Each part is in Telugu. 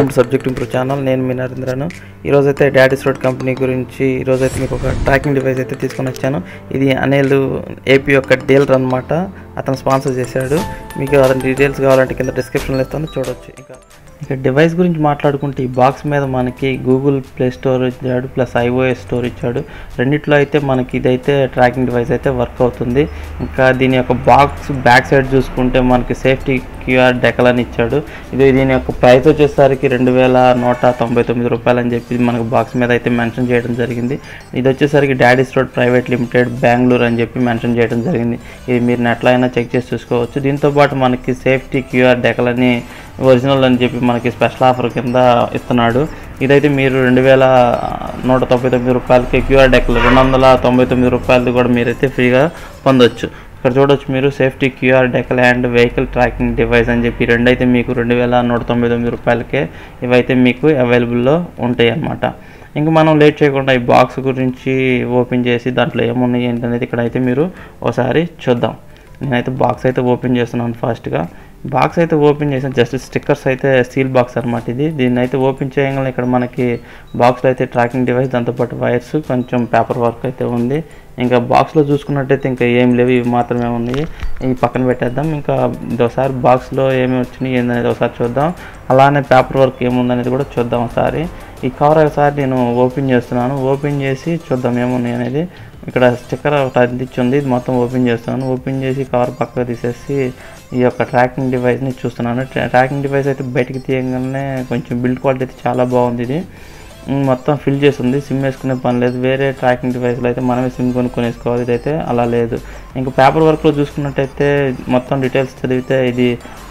టు సబ్జెక్ట్ ఇంప్రూవ్ ఛానల్ నేను మీ నరేంద్రను ఈరోజైతే డాడీస్ రోడ్ కంపెనీ గురించి ఈరోజైతే మీకు ఒక ట్రాకింగ్ డివైస్ అయితే తీసుకొని వచ్చాను ఇది అనిల్ ఏపీ యొక్క డీలర్ అనమాట అతను స్పాన్సర్ చేశాడు మీకు అతని డీటెయిల్స్ కావాలంటే కింద డిస్క్రిప్షన్లో ఇస్తాను చూడొచ్చు ఇంకా ఇక డివైస్ గురించి మాట్లాడుకుంటే ఈ బాక్స్ మీద మనకి గూగుల్ ప్లే స్టోర్ ఇచ్చాడు ప్లస్ ఐఓఎస్ స్టోర్ ఇచ్చాడు రెండిట్లో అయితే మనకి ఇదైతే ట్రాకింగ్ డివైస్ అయితే వర్క్ అవుతుంది ఇంకా దీని యొక్క బాక్స్ బ్యాక్ సైడ్ చూసుకుంటే మనకి సేఫ్టీ క్యూఆర్ డెకల్ అని ఇచ్చాడు ఇది దీని యొక్క ప్రైస్ వచ్చేసరికి రెండు వేల నూట తొంభై తొమ్మిది రూపాయలు అని చెప్పి మనకు బాక్స్ మీద అయితే మెన్షన్ చేయడం జరిగింది ఇది వచ్చేసరికి Daddy's road private limited Bengaluru అని చెప్పి మెన్షన్ చేయడం జరిగింది ఇది మీరు నెట్లో అయినా చెక్ చేసి చూసుకోవచ్చు దీంతో పాటు మనకి సేఫ్టీ క్యూఆర్ డెకల్ అని ఒరిజినల్ అని చెప్పి మనకి స్పెషల్ ఆఫర్ కింద ఇస్తున్నాడు ఇదైతే మీరు రెండు వేల నూట తొంభై తొమ్మిది రూపాయలకి క్యూఆర్ డెకల్ రెండు వందల తొంభై తొమ్మిది రూపాయలది కూడా మీరైతే ఫ్రీగా పొందొచ్చు ఇక్కడ చూడొచ్చు మీరు safety QR decal and vehicle tracking device అని చెప్పి రెండు అయితే మీకు రెండు వేల నూట తొంభై తొమ్మిది రూపాయలకే ఇవైతే మీకు అవైలబుల్లో ఉంటాయి అన్నమాట ఇంకా మనం లేట్ చేయకుండా ఈ బాక్స్ గురించి ఓపెన్ చేసి దాంట్లో ఏమున్నాయి ఏంటనేది ఇక్కడ అయితే మీరు ఒకసారి చూద్దాం నేనైతే బాక్స్ అయితే ఓపెన్ చేస్తున్నాను ఫాస్ట్గా బాక్స్ అయితే ఓపెన్ చేసాను జస్ట్ స్టిక్కర్స్ అయితే స్టీల్ బాక్స్ అనమాట ఇది దీన్ని అయితే ఓపెన్ చేయగానే ఇక్కడ మనకి బాక్స్లో అయితే ట్రాకింగ్ డివైస్ దాంతోపాటు వైర్స్ కొంచెం పేపర్ వర్క్ అయితే ఉంది ఇంకా బాక్స్లో చూసుకున్నట్టయితే ఇంకా ఏం లేవు ఇవి మాత్రమే ఉన్నాయి ఇవి పక్కన పెట్టేద్దాం ఇంకా ఒకసారి బాక్స్లో ఏమి వచ్చినాయి ఏందనేది ఒకసారి చూద్దాం అలానే పేపర్ వర్క్ ఏముందనేది కూడా చూద్దాం ఒకసారి ఈ కవర్ ఒకసారి నేను ఓపెన్ చేస్తున్నాను ఓపెన్ చేసి చూద్దాం ఏమున్నాయి అనేది ఇక్కడ స్టిక్కర్ ఒకటి అందించి ఉంది ఇది మొత్తం ఓపెన్ చేస్తున్నాను ఓపెన్ చేసి కవర్ పక్కకు తీసేసి ఈ యొక్క ట్రాకింగ్ డివైస్ని చూస్తున్నాను ట్రాకింగ్ డివైస్ అయితే బయటికి తీయగానే కొంచెం బిల్డ్ క్వాలిటీ అయితే చాలా బాగుంది ఇది ఉమ్, మొత్తం ఫిల్ చేసి ఉంది సిమ్ వేసుకునే పని లేదు వేరే ట్రాకింగ్ డివైస్లో అయితే మనమే సిమ్ కొనుక్కొని వేసుకోవాలి ఇదైతే అలా లేదు ఇంకా పేపర్ వర్క్లో చూసుకున్నట్టయితే మొత్తం డీటెయిల్స్ చదివితే ఇది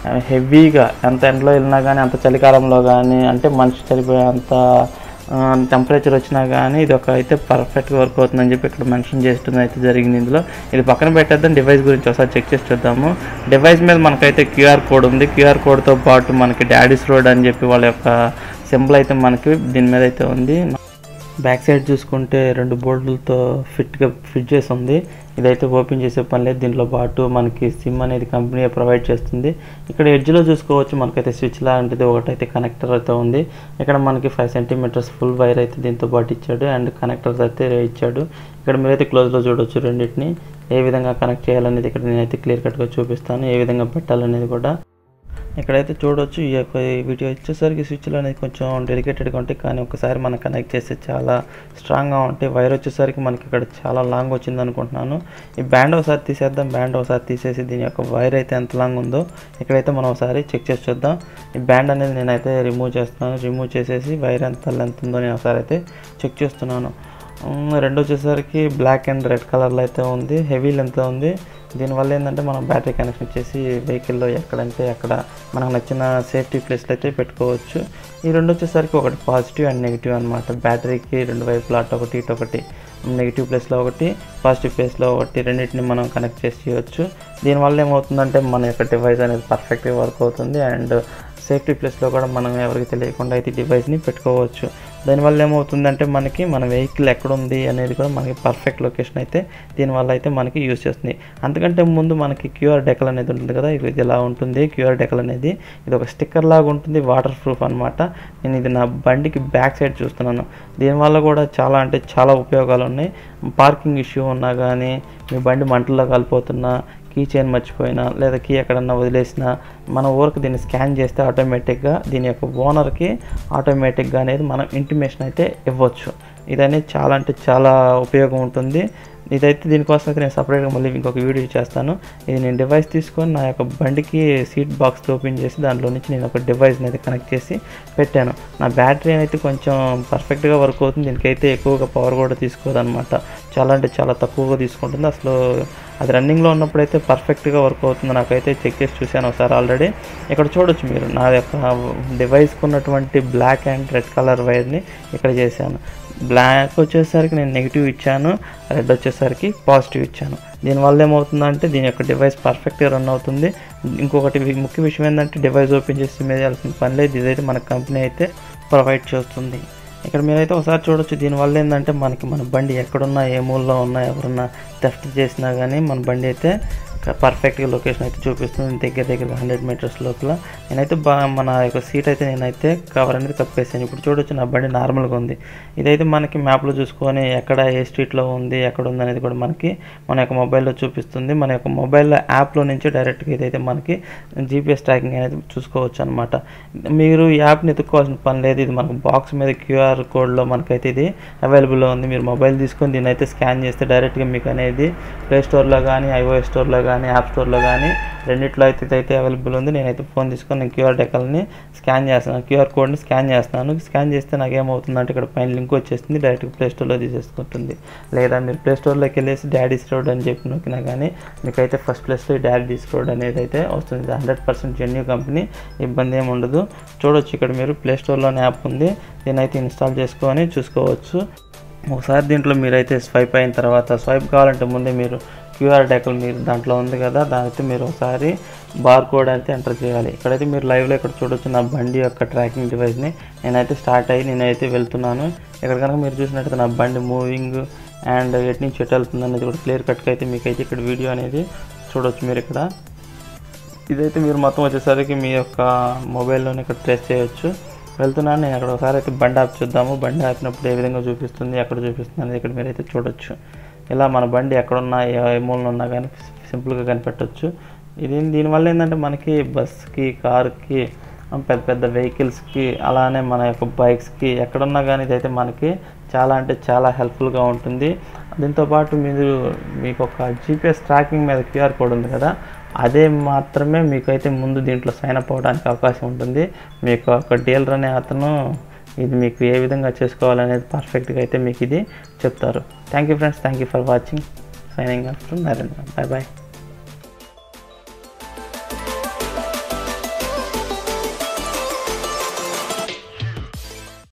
హెవీగా ఎంత ఎండలో వెళ్ళినా కానీ అంత చలికాలంలో కానీ అంటే మనిషి చనిపోయే అంత టెంపరేచర్ వచ్చినా కానీ ఇది ఒక అయితే పర్ఫెక్ట్గా వర్క్ అవుతుందని చెప్పి ఇక్కడ మెన్షన్ చేస్తుంది అయితే జరిగింది ఇందులో ఇది పక్కన పెట్టేద్దాం డివైస్ గురించి ఒకసారి చెక్ చేసి చూద్దాము డివైస్ మీద మనకైతే క్యూఆర్ కోడ్ ఉంది క్యూఆర్ కోడ్తో పాటు మనకి డాడీస్ రోడ్ అని చెప్పి వాళ్ళ యొక్క సింబల్ అయితే మనకి దీని మీద అయితే ఉంది బ్యాక్ సైడ్ చూసుకుంటే రెండు బోర్డులతో ఫిట్గా ఫిట్ చేసి ఉంది ఇదైతే ఓపెన్ చేసే పని లేదు దీంట్లో పాటు మనకి సిమ్ అనేది కంపెనీ ప్రొవైడ్ చేస్తుంది ఇక్కడ ఎడ్జ్లో చూసుకోవచ్చు మనకైతే స్విచ్ లాంటిది ఒకటైతే కనెక్టర్ అయితే ఉంది ఇక్కడ మనకి ఫైవ్ సెంటీమీటర్స్ ఫుల్ వైర్ అయితే దీంతో పాటు ఇచ్చాడు అండ్ కనెక్టర్స్ అయితే ఇచ్చాడు ఇక్కడ మీరైతే క్లోజ్లో చూడొచ్చు రెండింటిని ఏ విధంగా కనెక్ట్ చేయాలనేది ఇక్కడ నేనైతే క్లియర్ కట్గా చూపిస్తాను ఏ విధంగా పెట్టాలనేది కూడా ఇక్కడైతే చూడొచ్చు ఈ యొక్క వీడియో వచ్చేసరికి స్విచ్లు అనేది కొంచెం డెలికేటెడ్గా ఉంటాయి కానీ ఒకసారి మనం కనెక్ట్ చేస్తే చాలా స్ట్రాంగ్గా ఉంటాయి వైర్ వచ్చేసరికి మనకి ఇక్కడ చాలా లాంగ్ వచ్చింది అనుకుంటున్నాను ఈ బ్యాండ్ ఒకసారి తీసేద్దాం బ్యాండ్ ఒకసారి తీసేసి దీని యొక్క వైర్ అయితే ఎంత లాంగ్ ఉందో ఇక్కడైతే మనం ఒకసారి చెక్ చేసి చూద్దాం ఈ బ్యాండ్ అనేది నేనైతే రిమూవ్ చేస్తున్నాను రిమూవ్ చేసేసి వైర్ ఎంత లెంత్ ఉందో నేను ఒకసారి అయితే చెక్ చేస్తున్నాను ఉమ్, రెండు వచ్చేసరికి బ్లాక్ అండ్ రెడ్ కలర్లో అయితే ఉంది హెవీ లెంత్లో ఉంది దీనివల్ల ఏంటంటే మనం బ్యాటరీ కనెక్షన్ ఇచ్చేసి వెహికల్లో ఎక్కడంటే అక్కడ మనకు నచ్చిన సేఫ్టీ ప్లేస్లో అయితే పెట్టుకోవచ్చు ఈ రెండు వచ్చేసరికి ఒకటి పాజిటివ్ అండ్ నెగిటివ్ అనమాట బ్యాటరీకి రెండు వైపులా అటు ఒకటి ఇటు ఒకటి నెగిటివ్ ప్లేస్లో ఒకటి పాజిటివ్ ప్లేస్లో ఒకటి రెండింటిని మనం కనెక్ట్ చేసి చేయవచ్చు దీనివల్ల ఏమవుతుందంటే మన యొక్క డివైస్ అనేది పర్ఫెక్ట్గా వర్క్ అవుతుంది అండ్ సేఫ్టీ ప్లేస్లో కూడా మనం ఎవరికి తెలియకుండా అయితే డివైస్ని పెట్టుకోవచ్చు దానివల్ల ఏమవుతుందంటే మనకి మన వెహికల్ ఎక్కడ ఉంది అనేది కూడా మనకి పర్ఫెక్ట్ లొకేషన్ అయితే దీనివల్ల అయితే మనకి యూస్ చేస్తుంది అంతకంటే ముందు మనకి క్యూఆర్ డెకల్ అనేది ఉంటుంది కదా ఇది ఇలా ఉంటుంది క్యూఆర్ డెకల్ అనేది ఇది ఒక స్టిక్కర్ లాగా ఉంటుంది వాటర్ ప్రూఫ్ అనమాట నేను ఇది నా బండికి బ్యాక్ సైడ్ చూస్తున్నాను దీనివల్ల కూడా చాలా అంటే చాలా ఉపయోగాలు ఉన్నాయి పార్కింగ్ ఇష్యూ ఉన్నా కానీ మీ బండి మంటల్లో కలిపోతున్నా కీ చైన్ మర్చిపోయినా లేదా కీ ఎక్కడన్నా వదిలేసినా మన ఊరికి దీన్ని స్కాన్ చేస్తే ఆటోమేటిక్గా దీని యొక్క ఓనర్కి ఆటోమేటిక్గా అనేది మనం ఇంటిమేషన్ అయితే ఇవ్వచ్చు ఇదనేది చాలా అంటే చాలా ఉపయోగం ఉంటుంది ఇదైతే దీనికోసం అయితే నేను సపరేట్గా మళ్ళీ ఇంకొక వీడియో చేస్తాను ఇది నేను డివైస్ తీసుకొని నా యొక్క బండికి సీట్ బాక్స్ ఓపెన్ చేసి దాంట్లో నుంచి నేను ఒక డివైస్ని అయితే కనెక్ట్ చేసి పెట్టాను నా బ్యాటరీ అయితే కొంచెం పర్ఫెక్ట్గా వర్క్ అవుతుంది దీనికైతే ఎక్కువగా పవర్ కూడా తీసుకోదన్నమాట చాలా అంటే చాలా తక్కువగా తీసుకుంటుంది అసలు అది రన్నింగ్లో ఉన్నప్పుడు అయితే పర్ఫెక్ట్గా వర్క్ అవుతుంది నాకైతే చెక్ చేసి చూశాను ఒకసారి ఆల్రెడీ ఇక్కడ చూడొచ్చు మీరు నా యొక్క డివైస్కి ఉన్నటువంటి బ్లాక్ అండ్ రెడ్ కలర్ వైర్ని ఇక్కడ చేశాను బ్లాక్ వచ్చేసరికి నేను నెగిటివ్ ఇచ్చాను రెడ్ వచ్చేసరికి పాజిటివ్ ఇచ్చాను దీనివల్ల ఏమవుతుందంటే దీని యొక్క డివైస్ పర్ఫెక్ట్గా రన్ అవుతుంది ఇంకొకటి వి- ముఖ్య విషయం ఏంటంటే డివైస్ ఓపెన్ చేసి మీద చేయాల్సిన పని లేదు ఇదైతే మన కంపెనీ అయితే ప్రొవైడ్ చేస్తుంది ఇక్కడ మీరైతే ఒకసారి చూడొచ్చు దీనివల్ల ఏంటంటే మనకి మన బండి ఎక్కడున్నా ఏ మూలలో ఉన్నా ఎవరన్నా థెఫ్ట్ చేసినా కానీ మన బండి అయితే పర్ఫెక్ట్గా లొకేషన్ అయితే చూపిస్తుంది దగ్గర దగ్గర హండ్రెడ్ మీటర్స్ లోపల నేనైతే బా మన యొక్క సీట్ అయితే నేనైతే కవర్ అనేది కప్పేసాను ఇప్పుడు చూడొచ్చు నా బండి నార్మల్గా ఉంది ఇదైతే మనకి మ్యాప్లో చూసుకొని ఎక్కడ ఏ స్ట్రీట్లో ఉంది ఎక్కడ ఉంది అనేది కూడా మనకి మన యొక్క మొబైల్లో చూపిస్తుంది మన యొక్క మొబైల్ యాప్లో నుంచి డైరెక్ట్గా ఇదైతే మనకి జీపీఎస్ ట్రాకింగ్ అనేది చూసుకోవచ్చు అనమాట మీరు ఈ యాప్ని ఎత్తుక్కోవాల్సిన పని లేదు ఇది మనకు బాక్స్ మీద క్యూఆర్ కోడ్లో మనకైతే ఇది అవైలబుల్లో ఉంది మీరు మొబైల్ తీసుకొని దీన్ని అయితే స్కాన్ చేస్తే డైరెక్ట్గా మీకు అనేది ప్లే స్టోర్లో కానీ ఐఓఎస్ స్టోర్లో కానీ యాప్ స్టోర్లో కానీ రెండిట్లో అయితే ఇదైతే అవైలబుల్ ఉంది నేనైతే ఫోన్ తీసుకొని నేను క్యూఆర్ డెకల్ని స్కాన్ చేస్తున్నాను క్యూఆర్ కోడ్ని స్కాన్ చేస్తున్నాను స్కాన్ చేస్తే నాకు ఏమవుతుందంటే ఇక్కడ పైన లింక్ వచ్చేస్తుంది డైరెక్ట్గా ప్లే స్టోర్లో తీసేసుకుంటుంది లేదా మీరు ప్లే స్టోర్లోకి వెళ్ళేసి డాడీస్ రోడ్ అని చెప్పి నొక్కినా కానీ మీకైతే ఫస్ట్ ప్లేస్లో డాడీస్ రోడ్ అనేది అయితే వస్తుంది హండ్రెడ్ పర్సెంట్ జెన్యూ కంపెనీ ఇబ్బంది ఏమి ఉండదు చూడొచ్చు ఇక్కడ మీరు ప్లే స్టోర్లోనే యాప్ ఉంది దీన్ని అయితే ఇన్స్టాల్ చేసుకొని చూసుకోవచ్చు ఒకసారి దీంట్లో మీరైతే స్వైప్ అయిన తర్వాత స్వైప్ కావాలంటే ముందే మీరు క్యూఆర్ డెకల్ మీరు దాంట్లో ఉంది కదా దానితో మీరు ఒకసారి బార్ కోడ్ అయితే ఎంటర్ చేయాలి ఇక్కడైతే మీరు లైవ్లో ఇక్కడ చూడొచ్చు నా బండి యొక్క ట్రాకింగ్ డివైస్ని నేనైతే స్టార్ట్ అయ్యి నేనైతే వెళ్తున్నాను ఇక్కడ కనుక మీరు చూసినట్టయితే నా బండి మూవింగ్ అండ్ ఎటు నుంచి ఎటు వెళ్తుంది అనేది కూడా క్లియర్ కట్గా అయితే మీకైతే ఇక్కడ వీడియో అనేది చూడొచ్చు మీరు ఇక్కడ ఇదైతే మీరు మొత్తం వచ్చేసరికి మీ యొక్క మొబైల్లోనే ఇక్కడ ట్రేస్ చేయొచ్చు వెళ్తున్నాను నేను అక్కడ ఒకసారి అయితే బండి ఆప్ చూద్దాము బండి ఆపినప్పుడు ఏ విధంగా చూపిస్తుంది ఎక్కడ చూపిస్తుంది అనేది ఇక్కడ మీరైతే చూడొచ్చు ఇలా మన బండి ఎక్కడున్నా ఏ ఏ మూలన ఉన్నా కానీ సింపుల్గా కనిపెట్టవచ్చు ఇది దీనివల్ల ఏంటంటే మనకి బస్కి కార్కి పెద్ద పెద్ద వెహికల్స్కి అలానే మన యొక్క బైక్స్కి ఎక్కడున్నా కానీ ఇదైతే మనకి చాలా అంటే చాలా హెల్ప్ఫుల్గా ఉంటుంది దీంతోపాటు మీరు మీకు ఒక జీపీఎస్ ట్రాకింగ్ మీద క్యూఆర్ కోడ్ ఉంది కదా అదే మాత్రమే మీకైతే ముందు దీంట్లో సైన్ అప్ అవ్వడానికి అవకాశం ఉంటుంది మీకు ఒక డీలర్ అనే అతను ఇది మీకు ఏ విధంగా చేసుకోవాలనేది పర్ఫెక్ట్గా అయితే మీకు ఇది చెప్తారు thank you friends thank you for watching signing off Narendra bye bye